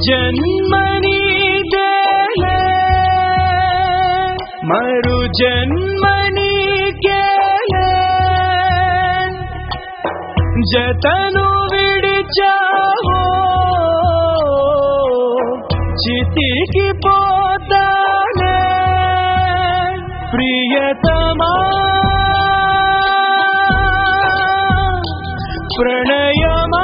జన్మని దేలే మరు జన్మని కేలే జతను విడిచావో చితికి పోతానే ప్రియతమా ప్రణయమా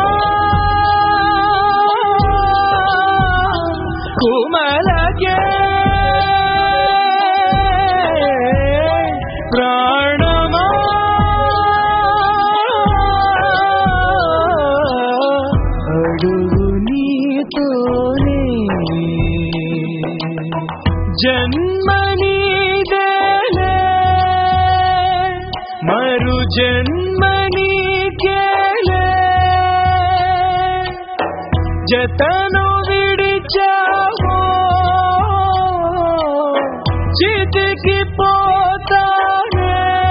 కుమలకే ప్రాణమా అడుగు నీతోనే జన్మని దేలే మరు జన్మని కేలే జతను విడిచావో చితికి పోతానే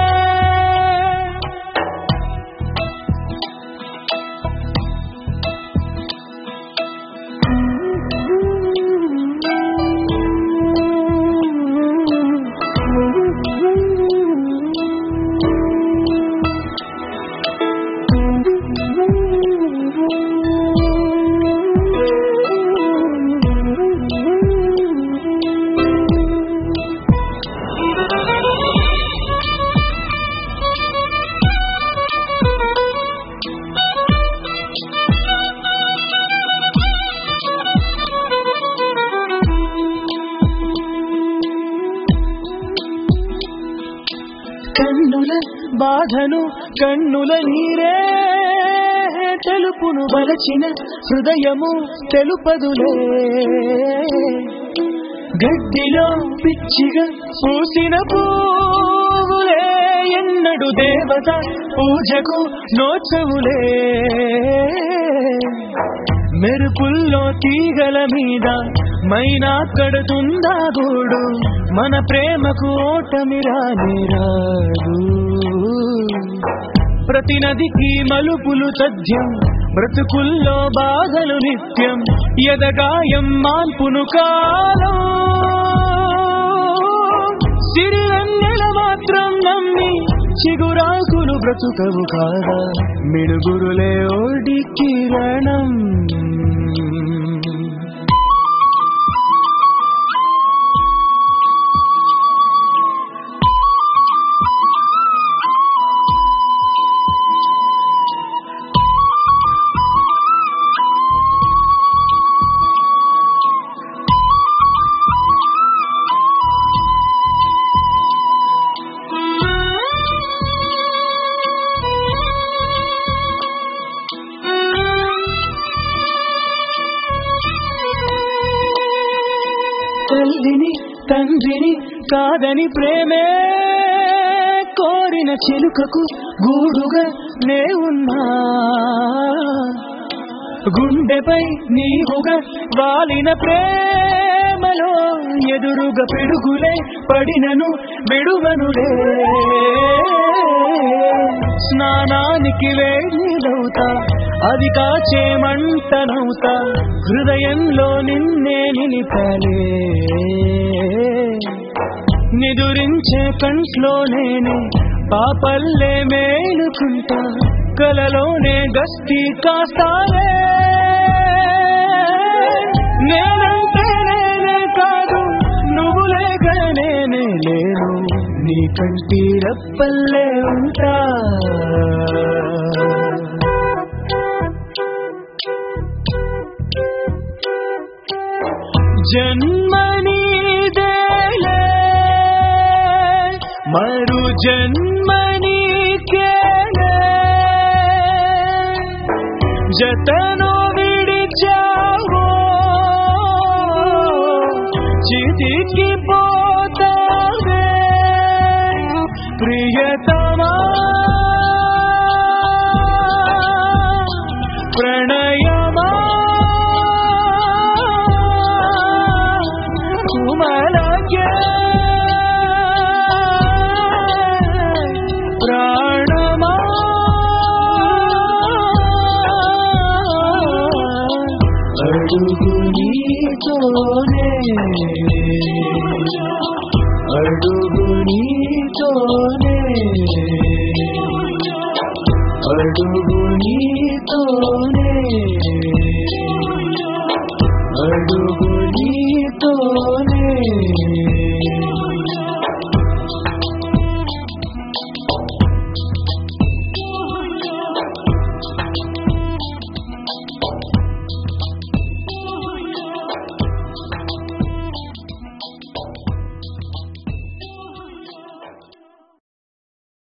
కన్నుల బాధను కన్నుల నీరే తెలుపును బలచిన హృదయము తెలుపదులే గడ్డిలో పిచ్చిగా పూసిన పూవులే ఎన్నడు దేవత పూజకు నోచవులే మెరుపుల్లో తీగల మీద మైనా కడుతుందా గూడు మన ప్రేమకు ఓటమి రాని రాదు ప్రతి నదికి మలుపులు తథ్యం బ్రతుకుల్లో బాధలు నిత్యం ఎదగాయం మాన్పును కాలం సిరియన్నెల మాత్రం నమ్మి చిగురాకులు బ్రతుకవు కాదా మిడుగురులే ఓడి కిరణం తల్లిని తండ్రిని కాదని ప్రేమే కోరిన చిలుకకు గూడుగా నే ఉన్నా గుండెపై నీవుగా వాలిన ప్రేమలో ఎదురుగా పిడుగులే పడినను విడువనులే స్నానానికి వేడిదవుతా అది కాచే మంటనవుతా హృదయంలో నిన్నే నిలిపలే నిదురించే కంట్లో నేనే పాపల్లే మేలుకుంటా కలలోనే గస్తి కాస్తాలే నేనంటే నేనే కాదు నువ్వు లేక నేనే లేను నీ కంటి రప్పల్లే ఉంటా జన్మని దేలే మరు జన్మని కేలే జతను విడిచావో చితికి పోతావే ప్రియతమా ప్రణయమా కుమలకే ప్రాణమా అడుగు నీ నీతోనే అడుగు నీతోనే అడుగు